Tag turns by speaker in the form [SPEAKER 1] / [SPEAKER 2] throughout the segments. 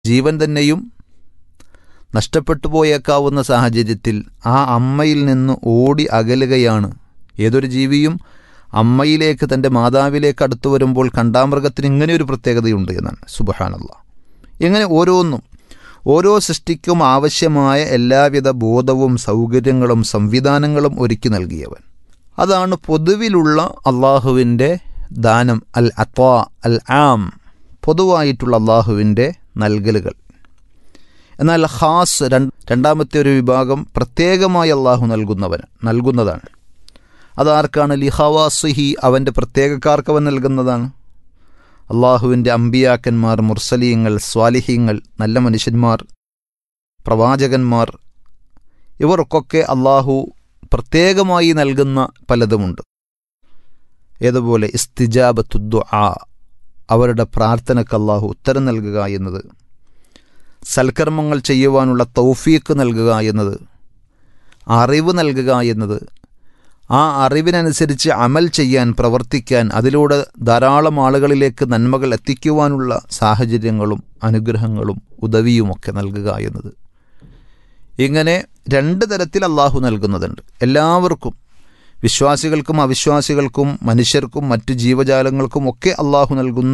[SPEAKER 1] ജീവൻ തന്നെയും നഷ്ടപ്പെട്ടു പോയേക്കാവുന്ന സാഹചര്യത്തിൽ ആ അമ്മയിൽ നിന്ന് ഓടി അകലുകയാണ് ഏതൊരു ജീവിയും അമ്മയിലേക്ക് തൻ്റെ മാതാവിലേക്ക് അടുത്തു വരുമ്പോൾ കണ്ടാമൃഗത്തിന് ഇങ്ങനെ ഒരു പ്രത്യേകതയുണ്ട് എന്നാണ് സുബഹാനല്ല ഇങ്ങനെ ഓരോന്നും ഓരോ സൃഷ്ടിക്കും ആവശ്യമായ എല്ലാവിധ ബോധവും സൗകര്യങ്ങളും സംവിധാനങ്ങളും ഒരുക്കി നൽകിയവൻ അതാണ് പൊതുവിലുള്ള അള്ളാഹുവിൻ്റെ ദാനം അൽ അത്വാ അൽ ആം പൊതുവായിട്ടുള്ള അള്ളാഹുവിൻ്റെ നൽകലുകൾ എന്നാൽ ഖാസ് രണ്ടാമത്തെ ഒരു വിഭാഗം പ്രത്യേകമായി അള്ളാഹു നൽകുന്നവൻ നൽകുന്നതാണ് അതാർക്കാണ് ലിഹവാസുഹി അവൻ്റെ പ്രത്യേകക്കാർക്ക് അവൻ നൽകുന്നതാണ് അള്ളാഹുവിൻ്റെ അമ്പിയാക്കന്മാർ മുർസലീങ്ങൾ സ്വാലിഹീങ്ങൾ നല്ല മനുഷ്യന്മാർ പ്രവാചകന്മാർ ഇവർക്കൊക്കെ അള്ളാഹു പ്രത്യേകമായി നൽകുന്ന പലതുമുണ്ട് ഏതുപോലെ ഇസ്തിജാബത്തുദ്ദു ആ അവരുടെ പ്രാർത്ഥനയ്ക്ക് അള്ളാഹു ഉത്തരം നൽകുക എന്നത് സൽക്കർമ്മങ്ങൾ ചെയ്യുവാനുള്ള തൗഫീക്ക് നൽകുക എന്നത് അറിവ് നൽകുക എന്നത് ആ അറിവിനനുസരിച്ച് അമൽ ചെയ്യാൻ പ്രവർത്തിക്കാൻ അതിലൂടെ ധാരാളം ആളുകളിലേക്ക് നന്മകൾ എത്തിക്കുവാനുള്ള സാഹചര്യങ്ങളും അനുഗ്രഹങ്ങളും ഉദവിയുമൊക്കെ നൽകുക എന്നത് ഇങ്ങനെ രണ്ട് തരത്തിൽ അള്ളാഹു നൽകുന്നതുണ്ട് എല്ലാവർക്കും വിശ്വാസികൾക്കും അവിശ്വാസികൾക്കും മനുഷ്യർക്കും മറ്റു ജീവജാലങ്ങൾക്കും ഒക്കെ അള്ളാഹു നൽകുന്ന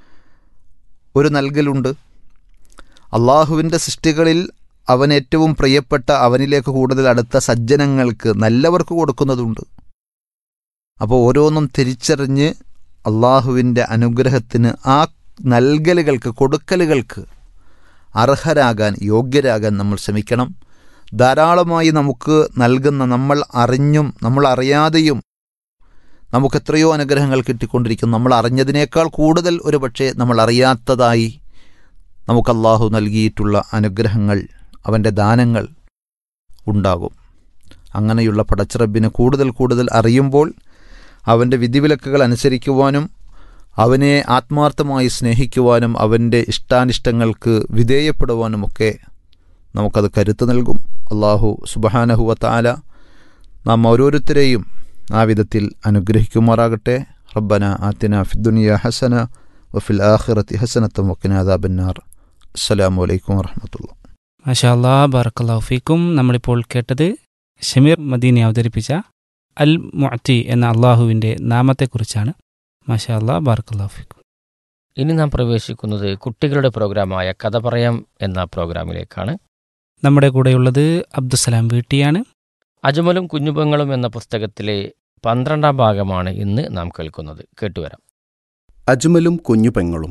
[SPEAKER 1] ഒരു നൽകലുണ്ട് അള്ളാഹുവിൻ്റെ സൃഷ്ടികളിൽ അവൻ ഏറ്റവും പ്രിയപ്പെട്ട അവനിലേക്ക് കൂടുതൽ അടുത്ത സജ്ജനങ്ങൾക്ക് നല്ലവർക്ക് കൊടുക്കുന്നതുണ്ട് അപ്പോൾ ഓരോന്നും തിരിച്ചറിഞ്ഞ് അള്ളാഹുവിൻ്റെ അനുഗ്രഹത്തിന് ആ നൽകലുകൾക്ക് കൊടുക്കലുകൾക്ക് അർഹരാകാൻ യോഗ്യരാകാൻ നമ്മൾ ശ്രമിക്കണം ധാരാളമായി നമുക്ക് നൽകുന്ന നമ്മൾ അറിഞ്ഞും നമ്മൾ അറിയാതെയും നമുക്ക് എത്രയോ അനുഗ്രഹങ്ങൾ കിട്ടിക്കൊണ്ടിരിക്കുന്നു നമ്മൾ അറിഞ്ഞതിനേക്കാൾ കൂടുതൽ ഒരു പക്ഷേ നമ്മൾ അറിയാത്തതായി നമുക്ക് അള്ളാഹു നൽകിയിട്ടുള്ള അനുഗ്രഹങ്ങൾ അവൻ്റെ ദാനങ്ങൾ ഉണ്ടാകും അങ്ങനെയുള്ള പടച്ചിറബിനെ കൂടുതൽ കൂടുതൽ അറിയുമ്പോൾ അവൻ്റെ വിധിവിലക്കുകൾ അനുസരിക്കുവാനും അവനെ ആത്മാർത്ഥമായി സ്നേഹിക്കുവാനും അവൻ്റെ ഇഷ്ടാനിഷ്ടങ്ങൾക്ക് വിധേയപ്പെടുവാനുമൊക്കെ നമുക്കത് കരുത്ത് നൽകും അള്ളാഹു സുബഹാനഹുവ താല നാം ഓരോരുത്തരെയും ആ വിധത്തിൽ അനുഗ്രഹിക്കുമാറാകട്ടെ റബ്ബന ആത്തിന ഫിദ്ദുനിയ ഹസന വഫിൽ ആഖിറത്തി ഹസനത്തും വക്കിനാദാബന്നാർ അസ്സലാമു അലൈക്കും വറഹമത്തുള്ള
[SPEAKER 2] മാഷാ അല്ലാ ബാറക്കല്ലാഹു ഫീക്കും നമ്മളിപ്പോൾ കേട്ടത് ഷമീർ മദീനെ അവതരിപ്പിച്ച അൽ മുഅത്തി എന്ന അള്ളാഹുവിൻ്റെ നാമത്തെക്കുറിച്ചാണ് മാഷാ അല്ലാ ബാറക്കല്ലാഹു ഫീക്കും
[SPEAKER 3] ഇനി നാം പ്രവേശിക്കുന്നത് കുട്ടികളുടെ പ്രോഗ്രാമായ കഥ പറയാം എന്ന പ്രോഗ്രാമിലേക്കാണ്
[SPEAKER 2] നമ്മുടെ കൂടെയുള്ളത് അബ്ദുസലാം വീട്ടിയാണ്
[SPEAKER 3] അജമലും കുഞ്ഞുപങ്ങളും എന്ന പുസ്തകത്തിലെ പന്ത്രണ്ടാം ഭാഗമാണ് ഇന്ന് നാം കേൾക്കുന്നത് കേട്ടുവരാം
[SPEAKER 4] അജ്മലും കുഞ്ഞുപെങ്ങളും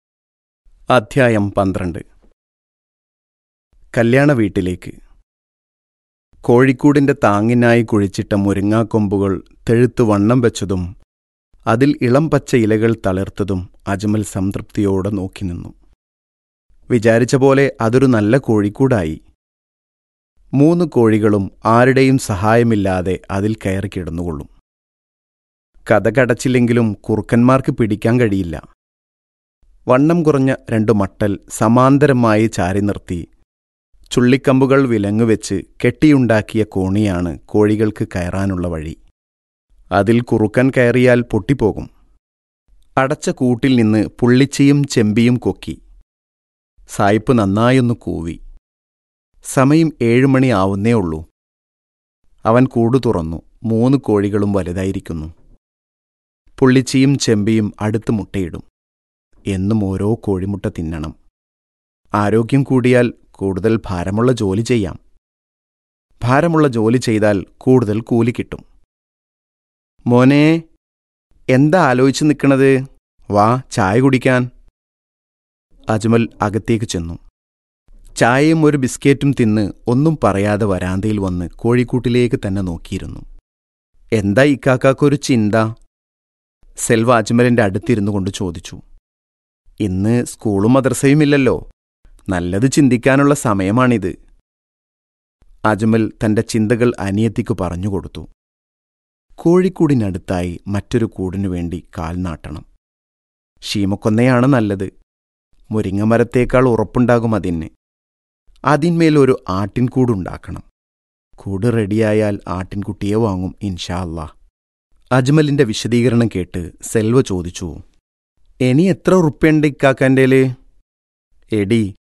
[SPEAKER 4] അധ്യായം പന്ത്രണ്ട് കല്യാണ വീട്ടിലേക്ക് കോഴിക്കൂടിന്റെ താങ്ങിനായി കുഴിച്ചിട്ട മുരിങ്ങാക്കൊമ്പുകൾ തെഴുത്ത് വണ്ണം വെച്ചതും അതിൽ ഇളം പച്ച ഇലകൾ തളിർത്തതും അജ്മൽ സംതൃപ്തിയോടെ നോക്കി നിന്നു വിചാരിച്ച പോലെ അതൊരു നല്ല കോഴിക്കൂടായി മൂന്ന് കോഴികളും ആരുടെയും സഹായമില്ലാതെ അതിൽ കയറി കിടന്നുകൊള്ളും കഥ കടച്ചില്ലെങ്കിലും കുറുക്കന്മാർക്ക് പിടിക്കാൻ കഴിയില്ല വണ്ണം കുറഞ്ഞ രണ്ടു മട്ടൽ സമാന്തരമായി ചാരി നിർത്തി ചുള്ളിക്കമ്പുകൾ വിലങ്ങുവെച്ച് കെട്ടിയുണ്ടാക്കിയ കോണിയാണ് കോഴികൾക്ക് കയറാനുള്ള വഴി അതിൽ കുറുക്കൻ കയറിയാൽ പൊട്ടിപ്പോകും അടച്ച കൂട്ടിൽ നിന്ന് പുള്ളിച്ചിയും ചെമ്പിയും കൊക്കി സായിപ്പ് നന്നായൊന്നു കൂവി സമയം ഏഴുമണി ആവുന്നേ ഉള്ളൂ അവൻ കൂടു തുറന്നു മൂന്ന് കോഴികളും വലുതായിരിക്കുന്നു പുള്ളിച്ചിയും ചെമ്പിയും അടുത്ത് മുട്ടയിടും എന്നും ഓരോ കോഴിമുട്ട തിന്നണം ആരോഗ്യം കൂടിയാൽ കൂടുതൽ ഭാരമുള്ള ജോലി ചെയ്യാം ഭാരമുള്ള ജോലി ചെയ്താൽ കൂടുതൽ കൂലി കിട്ടും മോനെ എന്താ ആലോചിച്ച് നിൽക്കണത് വാ ചായ കുടിക്കാൻ അജ്മൽ അകത്തേക്ക് ചെന്നു ചായയും ഒരു ബിസ്ക്കറ്റും തിന്ന് ഒന്നും പറയാതെ വരാന്തയിൽ വന്ന് കോഴിക്കൂട്ടിലേക്ക് തന്നെ നോക്കിയിരുന്നു എന്താ ഇക്കാക്കൊരു ചിന്ത സെൽവ അജ്മലിന്റെ അടുത്തിരുന്നു കൊണ്ട് ചോദിച്ചു ഇന്ന് സ്കൂളും മദ്രസയുമില്ലല്ലോ നല്ലത് ചിന്തിക്കാനുള്ള സമയമാണിത് അജ്മൽ തന്റെ ചിന്തകൾ അനിയത്തിക്ക് പറഞ്ഞുകൊടുത്തു കോഴിക്കൂടിനടുത്തായി മറ്റൊരു കൂടിനു വേണ്ടി കാൽ നാട്ടണം ഷീമക്കൊന്നയാണ് നല്ലത് മുരിങ്ങമരത്തേക്കാൾ ഉറപ്പുണ്ടാകും അതിന് അതിന്മേൽ ഒരു ആട്ടിൻകൂടുണ്ടാക്കണം കൂട് റെഡിയായാൽ ആട്ടിൻകുട്ടിയെ വാങ്ങും ഇൻഷാ അല്ലാ അജ്മലിന്റെ വിശദീകരണം കേട്ട് സെൽവ ചോദിച്ചു ഇനി എത്ര ഉറുപ്പ്യണ്ട് ഇക്കാക്കൻ്റേല് എടി